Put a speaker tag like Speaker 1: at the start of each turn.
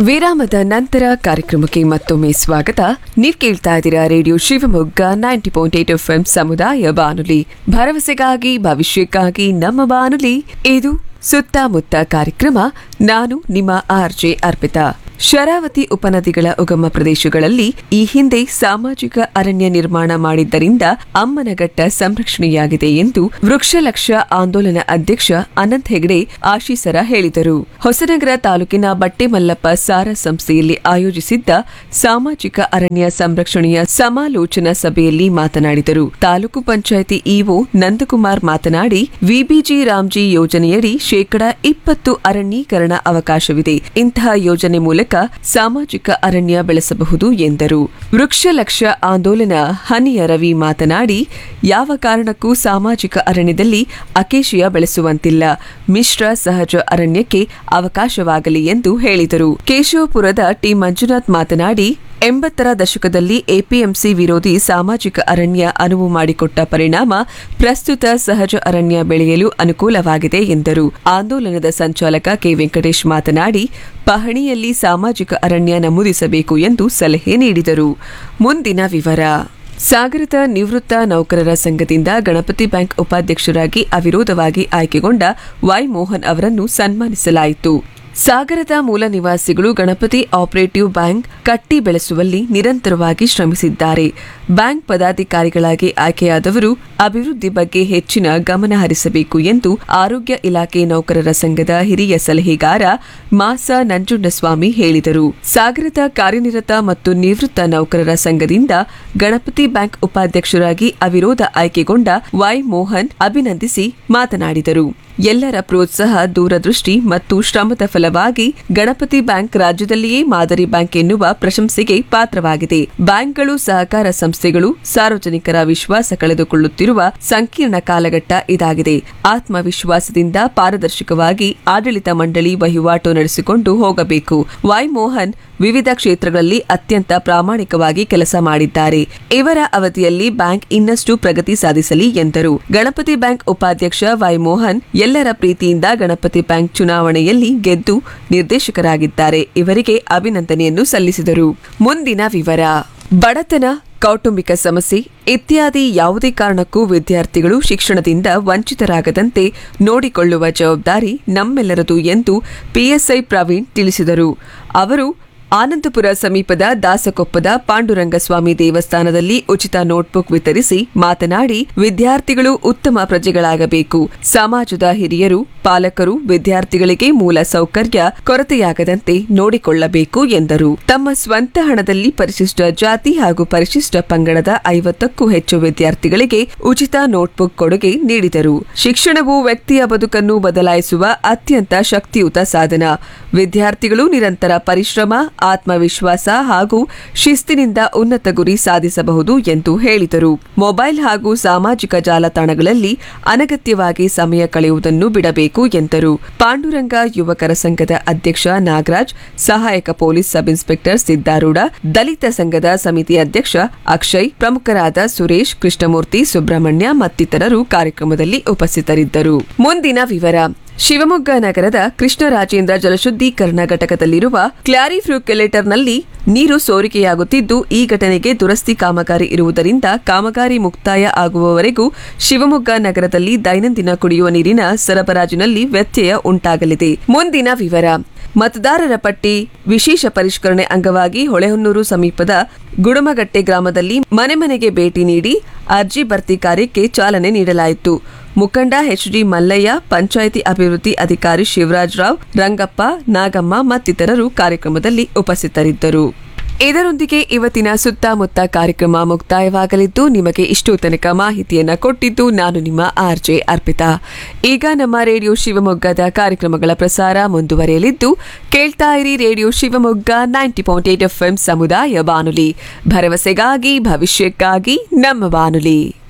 Speaker 1: ವಿರಾಮದ ನಂತರ ಕಾರ್ಯಕ್ರಮಕ್ಕೆ ಮತ್ತೊಮ್ಮೆ ಸ್ವಾಗತ ನೀವ್ ಕೇಳ್ತಾ ಇದ್ದೀರಾ radio Shivamogga ninety point eight F ಸಮುದಾಯ ಬಾನುಲಿ ಭರವಸೆಗಾಗಿ ಭವಿಷ್ಯಕ್ಕಾಗಿ ನಮ್ಮ ಬಾನುಲಿ ಇದು ಸುತ್ತಮುತ್ತ ಕಾರ್ಯಕ್ರಮ ನಾನು ನಿಮ್ಮ ಆರ್ಜೆ ಅರ್ಪಿತಾ ಶರಾವತಿ ಉಪನದಿಗಳ ಉಗಮ ಪ್ರದೇಶಗಳಲ್ಲಿ ಈ ಹಿಂದೆ ಸಾಮಾಜಿಕ ಅರಣ್ಯ ನಿರ್ಮಾಣ ಮಾಡಿದ್ದರಿಂದ ಅಮ್ಮನಘಟ್ಟ ಸಂರಕ್ಷಣೆಯಾಗಿದೆ ಎಂದು ವೃಕ್ಷಲಕ್ಷ ಆಂದೋಲನ ಅಧ್ಯಕ್ಷ ಅನಂತ್ ಹೆಗಡೆ ಆಶೀಸರ ಹೇಳಿದರು ಹೊಸನಗರ ತಾಲೂಕಿನ ಬಟ್ಟೆಮಲ್ಲಪ್ಪ ಸಾರ ಸಂಸ್ಥೆಯಲ್ಲಿ ಆಯೋಜಿಸಿದ್ದ ಸಾಮಾಜಿಕ ಅರಣ್ಯ ಸಂರಕ್ಷಣೆಯ ಸಮಾಲೋಚನಾ ಸಭೆಯಲ್ಲಿ ಮಾತನಾಡಿದರು ತಾಲೂಕು ಪಂಚಾಯಿತಿ ಇಒ ನಂದಕುಮಾರ್ ಮಾತನಾಡಿ ವಿಬಿಜಿ ರಾಮ್ಜಿ ಯೋಜನೆಯಡಿ ಶೇಕಡಾ ಇಪ್ಪತ್ತು ಅರಣ್ಯೀಕರಣ ಅವಕಾಶವಿದೆ ಇಂತಹ ಯೋಜನೆ ಮೂಲಕ ಸಾಮಾಜಿಕ ಅರಣ್ಯ ಬೆಳೆಸಬಹುದು ಎಂದರು ವೃಕ್ಷ ಲಕ್ಷ ಆಂದೋಲನ ಹನಿಯ ರವಿ ಮಾತನಾಡಿ ಯಾವ ಕಾರಣಕ್ಕೂ ಸಾಮಾಜಿಕ ಅರಣ್ಯದಲ್ಲಿ ಅಕೇಶಿಯ ಬೆಳೆಸುವಂತಿಲ್ಲ ಮಿಶ್ರ ಸಹಜ ಅರಣ್ಯಕ್ಕೆ ಅವಕಾಶವಾಗಲಿ ಎಂದು ಹೇಳಿದರು ಕೇಶವಪುರದ ಟಿ ಮಂಜುನಾಥ್ ಮಾತನಾಡಿ ಎಂಬತ್ತರ ದಶಕದಲ್ಲಿ ಎಪಿಎಂಸಿ ವಿರೋಧಿ ಸಾಮಾಜಿಕ ಅರಣ್ಯ ಅನುವು ಮಾಡಿಕೊಟ್ಟ ಪರಿಣಾಮ ಪ್ರಸ್ತುತ ಸಹಜ ಅರಣ್ಯ ಬೆಳೆಯಲು ಅನುಕೂಲವಾಗಿದೆ ಎಂದರು ಆಂದೋಲನದ ಸಂಚಾಲಕ ಕೆ ವೆಂಕಟೇಶ್ ಮಾತನಾಡಿ ಪಹಣಿಯಲ್ಲಿ ಸಾಮಾಜಿಕ ಅರಣ್ಯ ನಮೂದಿಸಬೇಕು ಎಂದು ಸಲಹೆ ನೀಡಿದರು ಮುಂದಿನ ವಿವರ ಸಾಗರದ ನಿವೃತ್ತ ನೌಕರರ ಸಂಘದಿಂದ ಗಣಪತಿ ಬ್ಯಾಂಕ್ ಉಪಾಧ್ಯಕ್ಷರಾಗಿ ಅವಿರೋಧವಾಗಿ ಆಯ್ಕೆಗೊಂಡ ವೈ ಮೋಹನ್ ಅವರನ್ನು ಸನ್ಮಾನಿಸಲಾಯಿತು ಸಾಗರದ ಮೂಲ ನಿವಾಸಿಗಳು ಗಣಪತಿ ಆಪರೇಟಿವ್ ಬ್ಯಾಂಕ್ ಕಟ್ಟಿ ಬೆಳೆಸುವಲ್ಲಿ ನಿರಂತರವಾಗಿ ಶ್ರಮಿಸಿದ್ದಾರೆ ಬ್ಯಾಂಕ್ ಪದಾಧಿಕಾರಿಗಳಾಗಿ ಆಯ್ಕೆಯಾದವರು ಅಭಿವೃದ್ಧಿ ಬಗ್ಗೆ ಹೆಚ್ಚಿನ ಗಮನ ಹರಿಸಬೇಕು ಎಂದು ಆರೋಗ್ಯ ಇಲಾಖೆ ನೌಕರರ ಸಂಘದ ಹಿರಿಯ ಸಲಹೆಗಾರ ಮಾಸ ನಂಜುಂಡಸ್ವಾಮಿ ಹೇಳಿದರು ಸಾಗರದ ಕಾರ್ಯನಿರತ ಮತ್ತು ನಿವೃತ್ತ ನೌಕರರ ಸಂಘದಿಂದ ಗಣಪತಿ ಬ್ಯಾಂಕ್ ಉಪಾಧ್ಯಕ್ಷರಾಗಿ ಅವಿರೋಧ ಆಯ್ಕೆಗೊಂಡ ವೈ ಮೋಹನ್ ಅಭಿನಂದಿಸಿ ಮಾತನಾಡಿದರು ಎಲ್ಲರ ಪ್ರೋತ್ಸಾಹ ದೂರದೃಷ್ಟಿ ಮತ್ತು ಶ್ರಮದ ಫಲವಾಗಿ ಗಣಪತಿ ಬ್ಯಾಂಕ್ ರಾಜ್ಯದಲ್ಲಿಯೇ ಮಾದರಿ ಬ್ಯಾಂಕ್ ಎನ್ನುವ ಪ್ರಶಂಸೆಗೆ ಪಾತ್ರವಾಗಿದೆ ಬ್ಯಾಂಕ್ಗಳು ಸಹಕಾರ ಸಂಸ್ಥೆಗಳು ಸಾರ್ವಜನಿಕರ ವಿಶ್ವಾಸ ಕಳೆದುಕೊಳ್ಳುತ್ತಿರುವ ಸಂಕೀರ್ಣ ಕಾಲಘಟ್ಟ ಇದಾಗಿದೆ ಆತ್ಮವಿಶ್ವಾಸದಿಂದ ಪಾರದರ್ಶಕವಾಗಿ ಆಡಳಿತ ಮಂಡಳಿ ವಹಿವಾಟು ನಡೆಸಿಕೊಂಡು ಹೋಗಬೇಕು ವೈ ಮೋಹನ್ ವಿವಿಧ ಕ್ಷೇತ್ರಗಳಲ್ಲಿ ಅತ್ಯಂತ ಪ್ರಾಮಾಣಿಕವಾಗಿ ಕೆಲಸ ಮಾಡಿದ್ದಾರೆ ಇವರ ಅವಧಿಯಲ್ಲಿ ಬ್ಯಾಂಕ್ ಇನ್ನಷ್ಟು ಪ್ರಗತಿ ಸಾಧಿಸಲಿ ಎಂದರು ಗಣಪತಿ ಬ್ಯಾಂಕ್ ಉಪಾಧ್ಯಕ್ಷ ವೈ ಮೋಹನ್ ಎಲ್ಲರ ಪ್ರೀತಿಯಿಂದ ಗಣಪತಿ ಬ್ಯಾಂಕ್ ಚುನಾವಣೆಯಲ್ಲಿ ಗೆದ್ದು ನಿರ್ದೇಶಕರಾಗಿದ್ದಾರೆ ಇವರಿಗೆ ಅಭಿನಂದನೆಯನ್ನು ಸಲ್ಲಿಸಿದರು ಮುಂದಿನ ವಿವರ ಬಡತನ ಕೌಟುಂಬಿಕ ಸಮಸ್ಯೆ ಇತ್ಯಾದಿ ಯಾವುದೇ ಕಾರಣಕ್ಕೂ ವಿದ್ಯಾರ್ಥಿಗಳು ಶಿಕ್ಷಣದಿಂದ ವಂಚಿತರಾಗದಂತೆ ನೋಡಿಕೊಳ್ಳುವ ಜವಾಬ್ದಾರಿ ನಮ್ಮೆಲ್ಲರದು ಎಂದು ಪಿಎಸ್ಐ ಪ್ರವೀಣ್ ತಿಳಿಸಿದರು ಅವರು ಆನಂದಪುರ ಸಮೀಪದ ದಾಸಕೊಪ್ಪದ ಪಾಂಡುರಂಗಸ್ವಾಮಿ ದೇವಸ್ಥಾನದಲ್ಲಿ ಉಚಿತ ನೋಟ್ಬುಕ್ ವಿತರಿಸಿ ಮಾತನಾಡಿ ವಿದ್ಯಾರ್ಥಿಗಳು ಉತ್ತಮ ಪ್ರಜೆಗಳಾಗಬೇಕು ಸಮಾಜದ ಹಿರಿಯರು ಪಾಲಕರು ವಿದ್ಯಾರ್ಥಿಗಳಿಗೆ ಮೂಲ ಸೌಕರ್ಯ ಕೊರತೆಯಾಗದಂತೆ ನೋಡಿಕೊಳ್ಳಬೇಕು ಎಂದರು ತಮ್ಮ ಸ್ವಂತ ಹಣದಲ್ಲಿ ಪರಿಶಿಷ್ಟ ಜಾತಿ ಹಾಗೂ ಪರಿಶಿಷ್ಟ ಪಂಗಡದ ಐವತ್ತಕ್ಕೂ ಹೆಚ್ಚು ವಿದ್ಯಾರ್ಥಿಗಳಿಗೆ ಉಚಿತ ನೋಟ್ಬುಕ್ ಕೊಡುಗೆ ನೀಡಿದರು ಶಿಕ್ಷಣವು ವ್ಯಕ್ತಿಯ ಬದುಕನ್ನು ಬದಲಾಯಿಸುವ ಅತ್ಯಂತ ಶಕ್ತಿಯುತ ಸಾಧನ ವಿದ್ಯಾರ್ಥಿಗಳು ನಿರಂತರ ಪರಿಶ್ರಮ ಆತ್ಮವಿಶ್ವಾಸ ಹಾಗೂ ಶಿಸ್ತಿನಿಂದ ಉನ್ನತ ಗುರಿ ಸಾಧಿಸಬಹುದು ಎಂದು ಹೇಳಿದರು ಮೊಬೈಲ್ ಹಾಗೂ ಸಾಮಾಜಿಕ ಜಾಲತಾಣಗಳಲ್ಲಿ ಅನಗತ್ಯವಾಗಿ ಸಮಯ ಕಳೆಯುವುದನ್ನು ಬಿಡಬೇಕು ಎಂದರು ಪಾಂಡುರಂಗ ಯುವಕರ ಸಂಘದ ಅಧ್ಯಕ್ಷ ನಾಗರಾಜ್ ಸಹಾಯಕ ಪೊಲೀಸ್ ಸಬ್ ಇನ್ಸ್ಪೆಕ್ಟರ್ ಸಿದ್ದಾರೂಢ ದಲಿತ ಸಂಘದ ಸಮಿತಿ ಅಧ್ಯಕ್ಷ ಅಕ್ಷಯ್ ಪ್ರಮುಖರಾದ ಸುರೇಶ್ ಕೃಷ್ಣಮೂರ್ತಿ ಸುಬ್ರಹ್ಮಣ್ಯ ಮತ್ತಿತರರು ಕಾರ್ಯಕ್ರಮದಲ್ಲಿ ಉಪಸ್ಥಿತರಿದ್ದರು ಮುಂದಿನ ವಿವರ ಶಿವಮೊಗ್ಗ ನಗರದ ಕೃಷ್ಣರಾಜೇಂದ್ರ ಜಲಶುದ್ದೀಕರಣ ಘಟಕದಲ್ಲಿರುವ ಕ್ಲಾರಿಫ್ಯೂಕೆಲೇಟರ್ನಲ್ಲಿ ನೀರು ಸೋರಿಕೆಯಾಗುತ್ತಿದ್ದು ಈ ಘಟನೆಗೆ ದುರಸ್ತಿ ಕಾಮಗಾರಿ ಇರುವುದರಿಂದ ಕಾಮಗಾರಿ ಮುಕ್ತಾಯ ಆಗುವವರೆಗೂ ಶಿವಮೊಗ್ಗ ನಗರದಲ್ಲಿ ದೈನಂದಿನ ಕುಡಿಯುವ ನೀರಿನ ಸರಬರಾಜಿನಲ್ಲಿ ವ್ಯತ್ಯಯ ಉಂಟಾಗಲಿದೆ ಮುಂದಿನ ವಿವರ ಮತದಾರರ ಪಟ್ಟಿ ವಿಶೇಷ ಪರಿಷ್ಕರಣೆ ಅಂಗವಾಗಿ ಹೊಳೆಹೊನ್ನೂರು ಸಮೀಪದ ಗುಡುಮಗಟ್ಟೆ ಗ್ರಾಮದಲ್ಲಿ ಮನೆ ಮನೆಗೆ ಭೇಟಿ ನೀಡಿ ಅರ್ಜಿ ಭರ್ತಿ ಕಾರ್ಯಕ್ಕೆ ಚಾಲನೆ ನೀಡಲಾಯಿತು ಮುಖಂಡ ಎಚ್ಡಿ ಮಲ್ಲಯ್ಯ ಪಂಚಾಯಿತಿ ಅಭಿವೃದ್ಧಿ ಅಧಿಕಾರಿ ಶಿವರಾಜ್ ರಾವ್ ರಂಗಪ್ಪ ನಾಗಮ್ಮ ಮತ್ತಿತರರು ಕಾರ್ಯಕ್ರಮದಲ್ಲಿ ಉಪಸ್ಥಿತರಿದ್ದರು ಇದರೊಂದಿಗೆ ಇವತ್ತಿನ ಸುತ್ತಮುತ್ತ ಕಾರ್ಯಕ್ರಮ ಮುಕ್ತಾಯವಾಗಲಿದ್ದು ನಿಮಗೆ ಇಷ್ಟು ತನಕ ಮಾಹಿತಿಯನ್ನ ಕೊಟ್ಟಿದ್ದು ನಾನು ನಿಮ್ಮ ಆರ್ಜೆ ಅರ್ಪಿತಾ ಈಗ ನಮ್ಮ ರೇಡಿಯೋ ಶಿವಮೊಗ್ಗದ ಕಾರ್ಯಕ್ರಮಗಳ ಪ್ರಸಾರ ಮುಂದುವರಿಯಲಿದ್ದು ಕೇಳ್ತಾ ಇರಿ radio Shivamogga ninety point eight F ಸಮುದಾಯ ಬಾನುಲಿ ಭರವಸೆಗಾಗಿ ಭವಿಷ್ಯಕ್ಕಾಗಿ ನಮ್ಮ ಬಾನುಲಿ